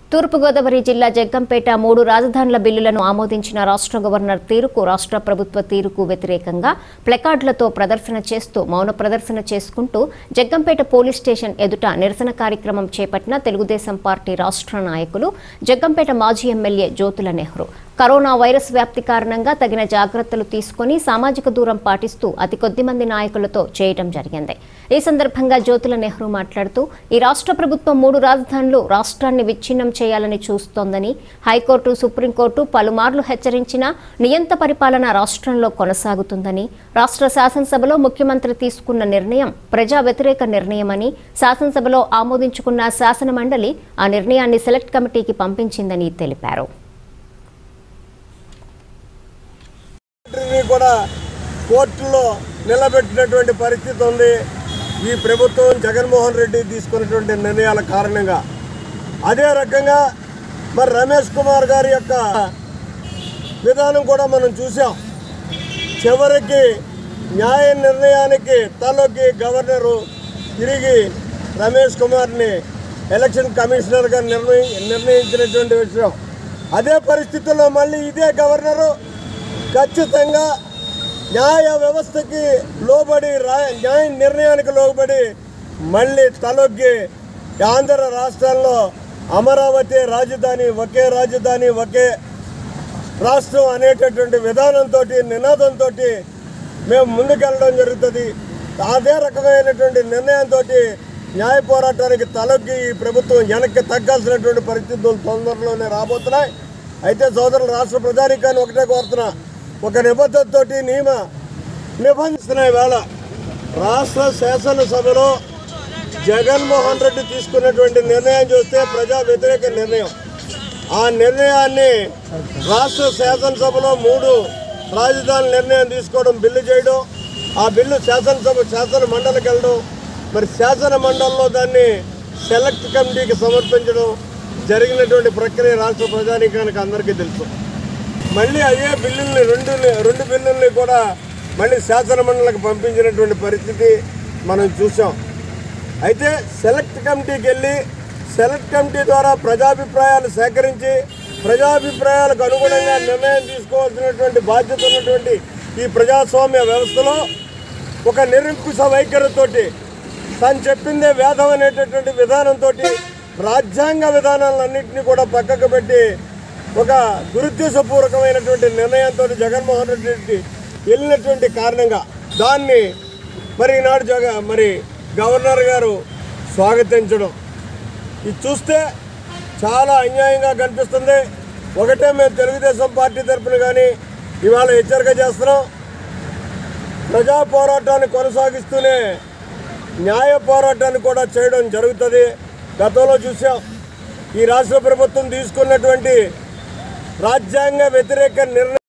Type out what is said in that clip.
తూర్పుగోదావరి జిల్లా జగ్గంపేట మూడు రాజధానుల బిల్లులను ఆమోదించిన రాష్ట్ర గవర్నర్ తీరుకు రాష్ట్ర ప్రభుత్వ తీరుకు వ్యతిరేకంగా ప్లకార్డులతో ప్రదర్శన చేస్తూ మౌన ప్రదర్శన చేసుకుంటూ జగ్గంపేట పోలీస్ స్టేషన్ ఎదుట నిరసన కార్యక్రమం చేపట్టిన తెలుగుదేశం పార్టీ రాష్ట్ర నాయకులు జగ్గంపేట మాజీ MLA Jyothula Nehru corona virus వ్యాప్తి కారణంగా తగిన జాగ్రత్తలు తీసుకుని సామాజిక దూరం పాటిస్తూ అతి కొద్ది మంది నాయకులతో చేయటం జరిగింది ఈ సందర్భంగా జ్యోతుల నెహ్రూ మాట్లాడుతూ ఈ రాష్ట్ర ప్రభుత్వం మూడు రాజధానులు రాష్ట్రాన్ని విచ్ఛిన్నం చేయాలని చూస్తోందని హైకోర్టు సుప్రీంకోర్టు పలుమార్లు హెచ్చరించినా నియంత పరిపాలన రాష్ట్రంలో కొనసాగుతుందని రాష్ట్ర శాసనసభలో ముఖ్యమంత్రి తీసుకున్న నిర్ణయం ప్రజా వ్యతిరేక నిర్ణయమని శాసనసభలో ఆమోదించుకున్న శాసన మండలి ఆ నిర్ణయాన్ని సెలెక్ట్ కమిటీకి పంపించిందని తెలిపారు ని కూడా కోర్టులో నిలబెట్టినటువంటి పరిస్థితి ఉంది ఈ ప్రభుత్వం జగన్మోహన్ రెడ్డి తీసుకున్నటువంటి నిర్ణయాల కారణంగా అదే రకంగా మరి రమేష్ కుమార్ గారి యొక్క విధానం కూడా మనం చూసాం చివరికి న్యాయ నిర్ణయానికి తలొగ్గి గవర్నరు తిరిగి రమేష్ కుమార్ని ఎలక్షన్ కమిషనర్గా నిర్ణయి నిర్ణయించినటువంటి విషయం అదే పరిస్థితుల్లో మళ్ళీ ఇదే గవర్నరు ఖచ్చితంగా న్యాయ వ్యవస్థకి లోబడి రా న్యాయ నిర్ణయానికి లోబడి మళ్ళీ తలొగ్గి ఆంధ్ర రాష్ట్రాల్లో అమరావతి రాజధాని ఒకే రాజధాని ఒకే రాష్ట్రం అనేటటువంటి విధానంతో నినాదంతో మేము ముందుకెళ్ళడం జరుగుతుంది అదే రకమైనటువంటి నిర్ణయంతో న్యాయ పోరాటానికి తలొగ్గి ఈ ప్రభుత్వం వెనక్కి తగ్గాల్సినటువంటి పరిస్థితులు తొందరలోనే రాబోతున్నాయి అయితే సోదరులు రాష్ట్ర ప్రజానికాన్ని ఒకటే కోరుతున్నా ఒక నిబద్ధతతోటి నియమ నిబంధిస్తున్న వేళ రాష్ట్ర శాసనసభలో జగన్మోహన్ రెడ్డి తీసుకున్నటువంటి నిర్ణయం చూస్తే ప్రజా వ్యతిరేక నిర్ణయం ఆ నిర్ణయాన్ని రాష్ట్ర శాసనసభలో మూడు రాజధాని నిర్ణయం తీసుకోవడం బిల్లు చేయడం ఆ బిల్లు శాసనసభ శాసన మండలికి వెళ్ళడం మరి శాసన మండలిలో దాన్ని సెలెక్ట్ కమిటీకి సమర్పించడం జరిగినటువంటి ప్రక్రియ రాష్ట్ర ప్రజానీకానికి అందరికీ తెలుసు మళ్ళీ అదే బిల్లుల్ని రెండు రెండు బిల్లుల్ని కూడా మళ్ళీ శాసన మండలికి పంపించినటువంటి పరిస్థితి మనం చూసాం అయితే సెలెక్ట్ కమిటీకి వెళ్ళి సెలెక్ట్ కమిటీ ద్వారా ప్రజాభిప్రాయాలు సేకరించి ప్రజాభిప్రాయాలకు అనుగుణంగా నిర్ణయం తీసుకోవాల్సినటువంటి బాధ్యత ఉన్నటువంటి ఈ ప్రజాస్వామ్య వ్యవస్థలో ఒక నిరంకుశ వైఖరితోటి తను చెప్పిందే వేదం అనేటటువంటి విధానంతో రాజ్యాంగ విధానాలన్నింటినీ కూడా పక్కకు పెట్టి ఒక దురుద్దేశపూర్వకమైనటువంటి నిర్ణయంతో జగన్మోహన్ రెడ్డి వెళ్ళినటువంటి కారణంగా దాన్ని మరి ఈనాడు జగ మరి గవర్నర్ గారు స్వాగతించడం ఇది చూస్తే చాలా అన్యాయంగా కనిపిస్తుంది ఒకటే మేము తెలుగుదేశం పార్టీ తరఫున కానీ ఇవాళ హెచ్చరిక చేస్తున్నాం ప్రజా పోరాటాన్ని కొనసాగిస్తూనే న్యాయ పోరాటాన్ని కూడా చేయడం జరుగుతుంది గతంలో చూసాం ఈ రాష్ట్ర ప్రభుత్వం తీసుకున్నటువంటి రాజ్యాంగ వ్యతిరేక నిర్ణయం